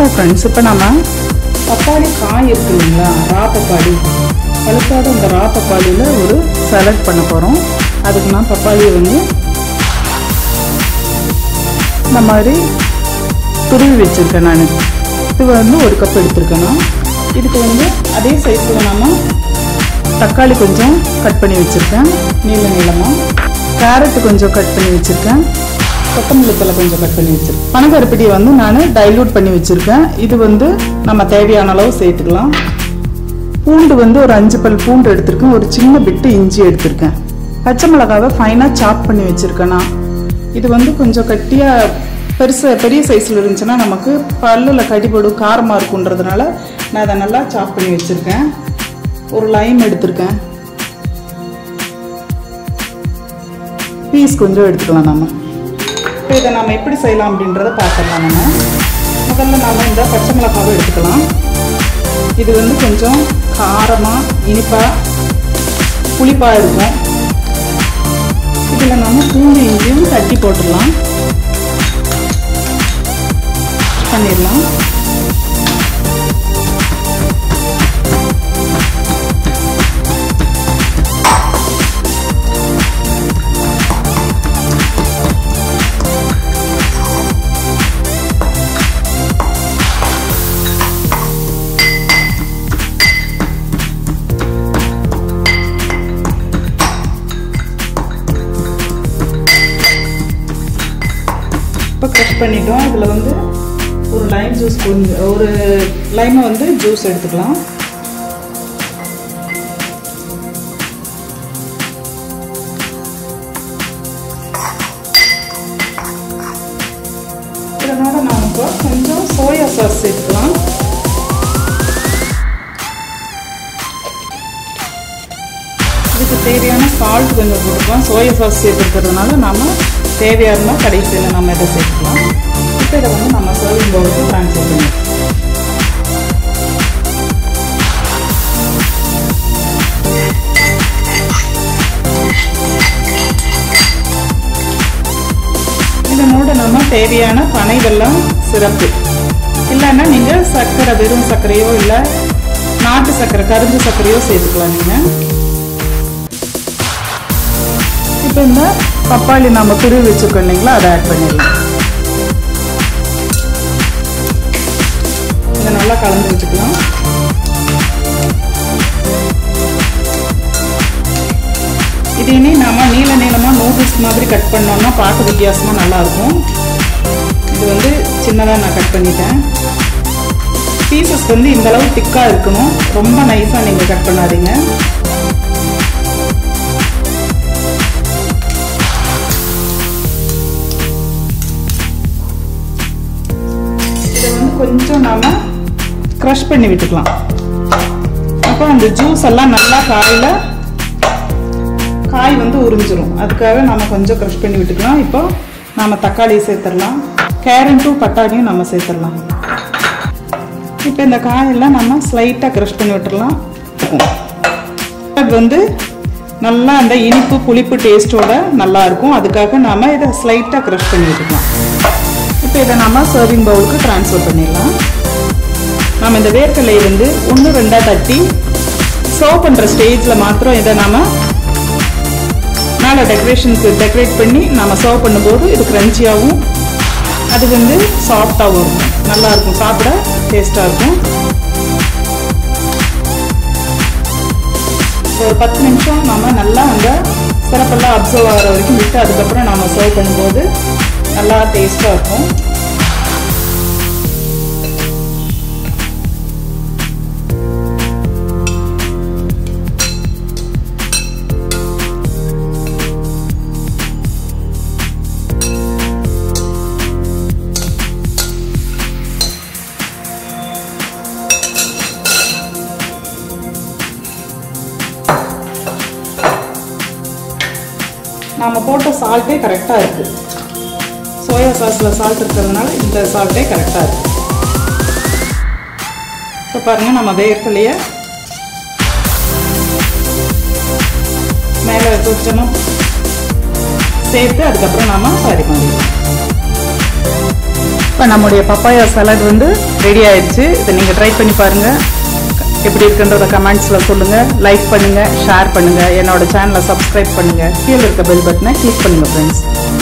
hello friends இப்போ நம்ம பப்பாளி காய் இருக்கு இல்லைங்களா ரா பப்பாளி பழுக்காத இந்த ரா பப்பாளியில் ஒரு சலட் பண்ண போகிறோம் அதுக்கு நான் பப்பாளியை வந்து இந்த மாதிரி துருவி வச்சுருக்கேன் நான் இது வந்து ஒரு கப் எடுத்திருக்கேன் நான் இதுக்கு வந்து அதே சைஸில் நம்ம தக்காளி கொஞ்சம் கட் பண்ணி வச்சுருக்கேன் நீள நீளமாக கேரட் கொஞ்சம் கட் பண்ணி வச்சுருக்கேன் கொத்தமல்லி தலை கொஞ்சம் கட் பண்ணி வச்சுருக்கேன் பனகருப்பட்டியை வந்து நான் டைல்யூட் பண்ணி வச்சுருக்கேன் இது வந்து நம்ம தேவையான அளவு சேர்த்துக்கலாம் பூண்டு வந்து ஒரு அஞ்சு பல் பூண்டு எடுத்திருக்கேன் ஒரு சின்ன பிட்டு இஞ்சி எடுத்திருக்கேன் பச்சை மிளகாவை ஃபைனாக சாப் பண்ணி வச்சுருக்கேன் நான் இது வந்து கொஞ்சம் கட்டியாக பெருசு பெரிய சைஸில் இருந்துச்சுன்னா நமக்கு பல்லில் கடிபடும் காரமாக இருக்குன்றதுனால நான் அதை நல்லா சாப் பண்ணி வச்சுருக்கேன் ஒரு லைம் எடுத்திருக்கேன் பீஸ் கொஞ்சம் எடுத்துக்கலாம் நம்ம இப்போ இதை நம்ம எப்படி செய்யலாம் அப்படின்றத பார்த்துடலாம் நம்ம முதல்ல நாம் இந்த பச்சை மிளகாவை எடுத்துக்கலாம் இது வந்து கொஞ்சம் காரமாக இனிப்பாக புளிப்பாக இருக்கும் இதில் நம்ம பூண்டு இஞ்சியும் தட்டி போட்டுடலாம் பண்ணிடலாம் இப்போ க்ரஷ் பண்ணிட்டோம் இதில் வந்து ஒரு லைம் ஜூஸ் கொஞ்சம் ஒரு லைமை வந்து ஜூஸ் எடுத்துக்கலாம் இதனோட நாம் இப்போ கொஞ்சம் சோயா சாஸ் சேர்த்துக்கலாம் இதுக்கு தேவையான சால்ட் கொஞ்சம் போட்டுக்கலாம் சோயா சாஸ் சேர்த்துருக்கிறதுனால நம்ம தேவையாக இருந்தால் கடைசியில் நம்ம இதை சேர்த்துக்கலாம் இப்போ இதை வந்து நம்ம சர்விங் பவுலுக்கு ட்ரான்ஸ்ஃபர் பண்ணிக்கலாம் இதனோட நம்ம தேவையான பனை வெல்லம் சிறப்பு இல்லைன்னா நீங்கள் சர்க்கரை வெறும் சர்க்கரையோ இல்லை நாட்டு சர்க்கரை கரும்பு சர்க்கரையோ சேர்த்துக்கலாம் நீங்கள் இப்போ இந்த பப்பாளி நம்ம துருவி வச்சுருக்கோம் இல்லைங்களா அதை ஆட் பண்ணிடலாம் இதை நல்லா கலந்து வச்சுக்கலாம் இது இனி நம்ம நீள நீளமாக நூடுல்ஸ் மாதிரி கட் பண்ணோம்னா பார்க்க வித்தியாசமாக நல்லாயிருக்கும் இது வந்து சின்னதாக நான் கட் பண்ணிட்டேன் பீசஸ் வந்து இந்த அளவு திக்காக இருக்கணும் ரொம்ப நைஸாக நீங்கள் கட் பண்ணாதீங்க இதை வந்து கொஞ்சம் நாம க்ரஷ் பண்ணி விட்டுக்கலாம் அப்போ அந்த ஜூஸ் எல்லாம் நல்லா காயில் காய் வந்து உறிஞ்சிரும் அதுக்காக நம்ம கொஞ்சம் க்ரஷ் பண்ணி விட்டுக்கலாம் இப்போ நம்ம தக்காளி சேர்த்துடலாம் கேரட்டும் பட்டாணியும் நம்ம சேர்த்துடலாம் இப்போ இந்த காயெல்லாம் நம்ம ஸ்லைட்டாக க்ரஷ் பண்ணி விட்டுடலாம் அது வந்து நல்லா அந்த இனிப்பு புளிப்பு டேஸ்ட்டோட நல்லா இருக்கும் அதுக்காக நாம இதை ஸ்லைட்டாக க்ரஷ் பண்ணி விட்டுக்கலாம் இப்போ இதை நம்ம சர்விங் பவுலுக்கு ட்ரான்ஸ்ஃபர் பண்ணிடலாம் நம்ம இந்த வேர்க்கடலையை வந்து ஒன்று ரெண்டாக தட்டி சர்வ் பண்ணுற ஸ்டேஜில் மாத்திரம் இதை நாம் மேலே டெக்கரேஷனுக்கு டெக்கரேட் பண்ணி நம்ம சர்வ் பண்ணும்போது இது க்ரன்ச்சியாகவும் அது வந்து சாஃப்டாகவும் இருக்கும் நல்லாயிருக்கும் சாப்பிட டேஸ்ட்டாக இருக்கும் ஒரு பத்து நிமிஷம் நம்ம நல்லா அந்த சிறப்பெல்லாம் அப்சர்வ் ஆகிற வரைக்கும் விட்டு அதுக்கப்புறம் நம்ம சர்வ் பண்ணும்போது நல்லா டேஸ்ட்டாக இருக்கும் நாம் போட்ட சால்ட்டே கரெக்டாக இருக்குது சோயா சாஸில் சால்ட் இருக்கிறதுனால இந்த சால்ட்டே கரெக்டாக இருக்குது இப்போ பாருங்கள் நம்ம வேர்க்கலையே மேலே கொஞ்சமாக சேர்த்து அதுக்கப்புறம் நாம சரி பண்ணிடலாம் இப்போ நம்முடைய பப்பாயா சலாட் வந்து ரெடி ஆயிடுச்சு இதை நீங்கள் ட்ரை பண்ணி பாருங்கள் எப்படி இருக்குன்றத கமெண்ட்ஸில் சொல்லுங்கள் லைக் பண்ணுங்கள் ஷேர் பண்ணுங்கள் என்னோட சேனலை சப்ஸ்கிரைப் பண்ணுங்கள் கீழே இருக்க பெல் பட்டனை கிளிக் பண்ணுங்கள் ஃப்ரெண்ட்ஸ்